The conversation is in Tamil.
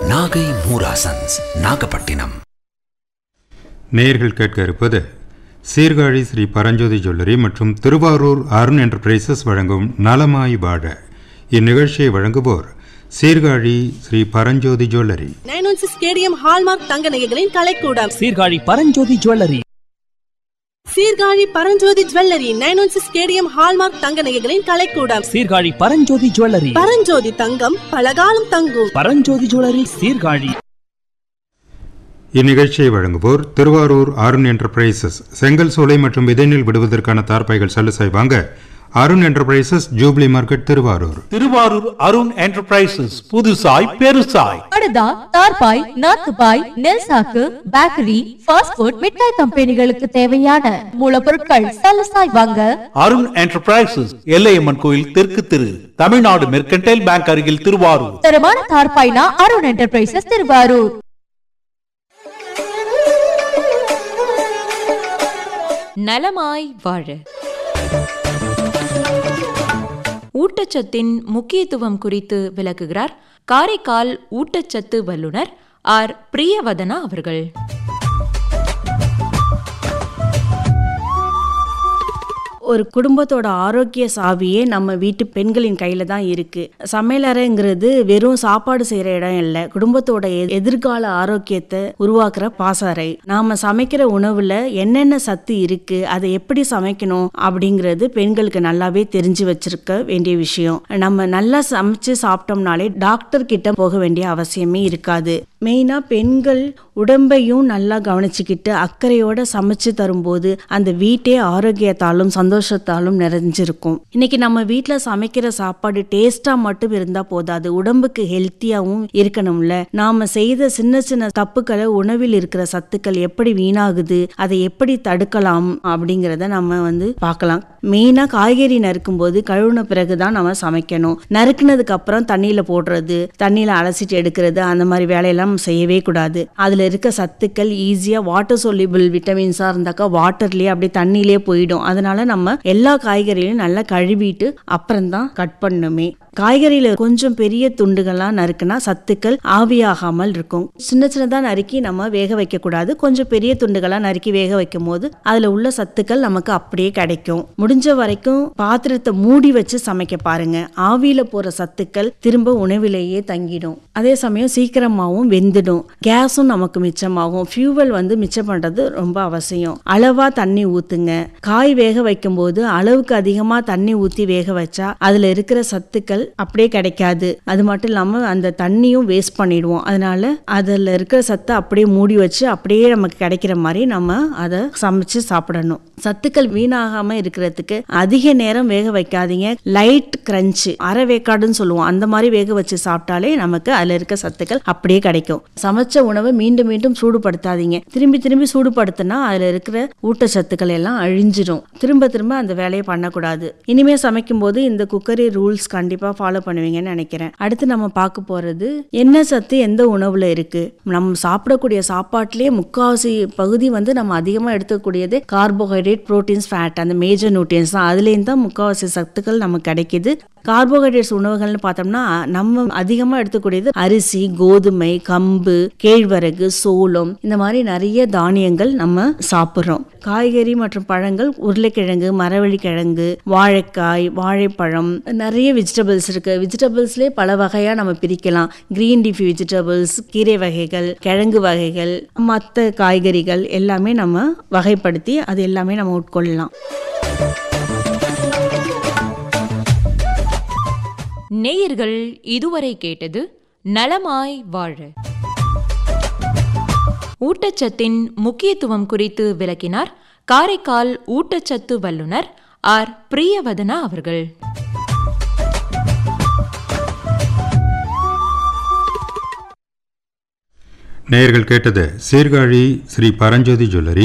நாகை மூராசன்ஸ் நாகப்பட்டினம் நேயர்கள் கேட்க இருப்பது சீர்காழி ஸ்ரீ பரஞ்சோதி ஜுவல்லரி மற்றும் திருவாரூர் அருண் என்டர்பிரைசஸ் வழங்கும் நலமாய் வாழ இந்நிகழ்ச்சியை வழங்குவோர் Sirkazhi Sri Paranjothi jewellery nine one six KDM hallmark தங்க நகைகளின் கலைக்கூடம் Sirkazhi Paranjothi jewellery Sirkazhi Paranjothi jewellery nine one six KDM hallmark தங்க நகைகளின் கலைக்கூடம் சீர்காழி பரஞ்சோதி ஜுவல்லரி பரஞ்சோதி தங்கம் பலகாலம் தங்கும் பரஞ்சோதி ஜுவல்லரி சீர்காழி இந்நிகழ்ச்சியை வழங்குவோர் திருவாரூர் அருண் என்டர்பிரைசஸ் செங்கல் சோலை மற்றும் விதைநெல் விடுவதற்கான தார்பாய்கள் சலுசை வாங்க Arun enterprises jubilee market Thiruvarur Thiruvarur Arun enterprises புதுசாய் பெருசாய் படுதா தார்பாய் நாத்துபாய் நெல் சாக்கு பேக்கரி ஃபாஸ்ட் ஃபுட் மிட்டாய் கம்பெனிகளுக்கு தேவையான மூலப்பொருட்கள் சலசாய் வாங்க அருண் என்டர்பிரைசஸ் எல்லையம்மன் கோயில் தெற்கு திரு தமிழ்நாடு மெர்கன்டைல் பேங்க் அருகில் திருவாரூர் தரமான தார்பாய்னா அருண் என்டர்பிரைசஸ் திருவாரூர் நலமாய் வாழ ஊட்டச்சத்தின் முக்கியத்துவம் குறித்து விளக்குகிறார் காரைக்கால் ஊட்டச்சத்து வல்லுனர் ஆர் பிரியவதனா அவர்கள் ஒரு குடும்பத்தோட ஆரோக்கிய சாவியே நம்ம வீட்டு பெண்களின் கையில தான் இருக்கு சமையலறைங்கிறது வெறும் சாப்பாடு செய்யற இடம் இல்லை குடும்பத்தோட எ- எதிர்கால ஆரோக்கியத்தை உருவாக்குற பாசறை நாம சமைக்கிற உணவுல என்னென்ன சத்து இருக்கு அதை எப்படி சமைக்கணும் அப்படிங்கிறது பெண்களுக்கு நல்லாவே தெரிஞ்சு வச்சிருக்க வேண்டிய விஷயம் நம்ம நல்லா சமைச்சு சாப்பிட்டோம்னாலே டாக்டர் கிட்ட போக வேண்டிய அவசியமே இருக்காது மெயினா பெண்கள் உடம்பையும் நல்லா கவனிச்சுக்கிட்டு அக்கறையோட சமைச்சு தரும்போது அந்த வீட்டே ஆரோக்கியத்தாலும் சந்தோஷத்தாலும் நிறைஞ்சிருக்கும் இன்னைக்கு நம்ம வீட்டில் சமைக்கிற சாப்பாடு டேஸ்டா மட்டும் இருந்தா போதாது உடம்புக்கு ஹெல்த்தியாவும் இருக்கணும்ல நாம செய்த சின்ன சின்ன தப்புக்களை உணவில் இருக்கிற சத்துக்கள் எப்படி வீணாகுது அதை எப்படி தடுக்கலாம் அப்படிங்கிறத நம்ம வந்து பார்க்கலாம் மெயினா காய்கறி நறுக்கும் போது கழுவுன பிறகுதான் நம்ம சமைக்கணும் நறுக்குனதுக்கு அப்புறம் தண்ணியில போடுறது தண்ணியில அலசிட்டு எடுக்கிறது அந்த மாதிரி வேலையெல்லாம் நம்ம செய்யவே கூடாது அதுல இருக்க சத்துக்கள் ஈஸியா வாட்டர் soluble விட்டமின்ஸா இருந்தாக்கா வாட்டர்லயே அப்படியே தண்ணியிலே போயிடும் அதனால நம்ம எல்லா காய்கறிகளையும் நல்லா கழுவிட்டு அப்புறம் தான் கட் பண்ணணுமே காய்கறியில கொஞ்சம் பெரிய துண்டுகளா நறுக்குனா சத்துக்கள் ஆவியாகாமல் இருக்கும் சின்ன சின்னதா நறுக்கி நம்ம வேக வைக்க கூடாது கொஞ்சம் பெரிய துண்டுகளா நறுக்கி வேக வைக்கும் போது அதுல உள்ள சத்துக்கள் நமக்கு அப்படியே கிடைக்கும் முடிஞ்ச வரைக்கும் பாத்திரத்தை மூடி வச்சு சமைக்க பாருங்க ஆவியில போற சத்துக்கள் திரும்ப உணவிலேயே தங்கிடும் அதே சமயம் சீக்கிரமாவும் வெந்துடும் கேஸும் நமக்கு மிச்சமாகும் ஃபியூவல் வந்து மிச்சம் பண்றது ரொம்ப அவசியம் அளவா தண்ணி ஊத்துங்க காய் வேக வைக்கும் போது அளவுக்கு அதிகமா தண்ணி ஊத்தி வேக வச்சா அதுல இருக்கிற சத்துக்கள் அப்படியே கிடைக்காது அது மட்டும் இல்லாம அந்த தண்ணியும் வேஸ்ட் பண்ணிடுவோம் அதனால அதுல இருக்கிற சத்தை அப்படியே மூடி வச்சு அப்படியே நமக்கு கிடைக்கிற மாதிரி நம்ம அதை சமைச்சு சாப்பிடணும் சத்துக்கள் வீணாகாம இருக்கிறதுக்கு அதிக நேரம் வேக வைக்காதீங்க லைட் கிரன்ச் அரை வேக்காடுன்னு சொல்லுவோம் அந்த மாதிரி வேக வச்சு சாப்பிட்டாலே நமக்கு அதுல இருக்க சத்துக்கள் அப்படியே கிடைக்கும் சமைச்ச உணவை மீண்டும் மீண்டும் சூடுபடுத்தாதீங்க திரும்பி திரும்பி சூடுபடுத்தினா அதுல இருக்கிற ஊட்டச்சத்துக்கள் எல்லாம் அழிஞ்சிரும் திரும்ப திரும்ப அந்த வேலையை பண்ணக்கூடாது இனிமே சமைக்கும் போது இந்த குக்கரி ரூல்ஸ் கண்டிப்பா ஃபாலோ பண்ணுவீங்கன்னு நினைக்கிறேன் அடுத்து நம்ம பார்க்க போறது என்ன சத்து எந்த உணவுல இருக்கு நம்ம சாப்பிடக்கூடிய சாப்பாட்டிலேயே முக்காவாசி பகுதி வந்து நம்ம அதிகமா எடுத்துக்கூடியது கார்போஹைட்ரேட் புரோட்டீன்ஸ் ஃபேட் அந்த மேஜர் நியூட்ரியன்ஸ் தான் அதுலேயும் தான் முக்காவாசி சத்துக்கள் நமக்கு கிடைக்குது கார்போஹைட்ரேட்ஸ் உணவுகள்னு பார்த்தோம்னா நம்ம அதிகமாக எடுத்துக்கூடியது அரிசி கோதுமை கம்பு கேழ்வரகு சோளம் இந்த மாதிரி நிறைய தானியங்கள் நம்ம சாப்பிட்றோம் காய்கறி மற்றும் பழங்கள் உருளைக்கிழங்கு மரவள்ளிக்கிழங்கு வாழைக்காய் வாழைப்பழம் நிறைய வெஜிடபிள்ஸ் இருக்கு வெஜிடபிள்ஸ்லேயே பல வகையாக நம்ம பிரிக்கலாம் கிரீன் லீஃபி வெஜிடபிள்ஸ் கீரை வகைகள் கிழங்கு வகைகள் மற்ற காய்கறிகள் எல்லாமே நம்ம வகைப்படுத்தி அது எல்லாமே நம்ம உட்கொள்ளலாம் நேயர்கள் இதுவரை கேட்டது நலமாய் வாழ ஊட்டச்சத்தின் முக்கியத்துவம் குறித்து விளக்கினார் காரைக்கால் ஊட்டச்சத்து வல்லுனர் ஆர் பிரியவதனா அவர்கள் நேயர்கள் கேட்டது சீர்காழி ஸ்ரீ பரஞ்சோதி ஜுவல்லரி